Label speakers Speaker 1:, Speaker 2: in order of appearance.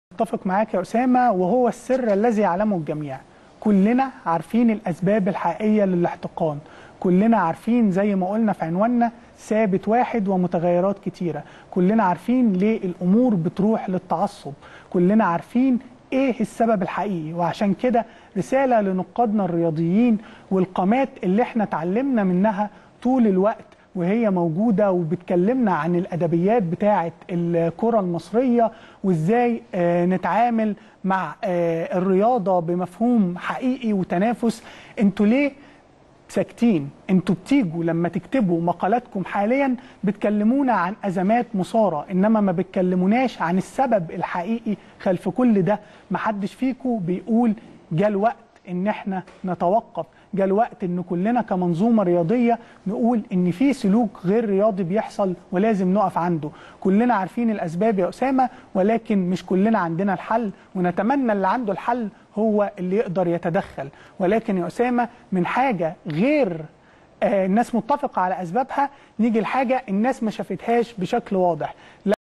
Speaker 1: اتفق معاك يا أسامة وهو السر الذي يعلمه الجميع كلنا عارفين الأسباب الحقيقية للاحتقان كلنا عارفين زي ما قلنا في عنواننا ثابت واحد ومتغيرات كتيرة كلنا عارفين ليه الأمور بتروح للتعصب كلنا عارفين ايه السبب الحقيقي وعشان كده رسالة لنقادنا الرياضيين والقامات اللي احنا اتعلمنا منها طول الوقت وهي موجودة وبتكلمنا عن الأدبيات بتاعة الكرة المصرية وإزاي آه، نتعامل مع آه، الرياضة بمفهوم حقيقي وتنافس انتوا ليه ساكتين انتوا بتيجوا لما تكتبوا مقالاتكم حاليا بتكلمونا عن ازمات مثاره انما ما بتكلموناش عن السبب الحقيقي خلف كل ده محدش فيكم بيقول جاء الوقت ان احنا نتوقف جاء الوقت ان كلنا كمنظومه رياضيه نقول ان في سلوك غير رياضي بيحصل ولازم نقف عنده كلنا عارفين الاسباب يا اسامه ولكن مش كلنا عندنا الحل ونتمنى اللي عنده الحل هو اللي يقدر يتدخل ولكن يا اسامه من حاجه غير آه، الناس متفقه على اسبابها نيجي لحاجه الناس ما شافتهاش بشكل واضح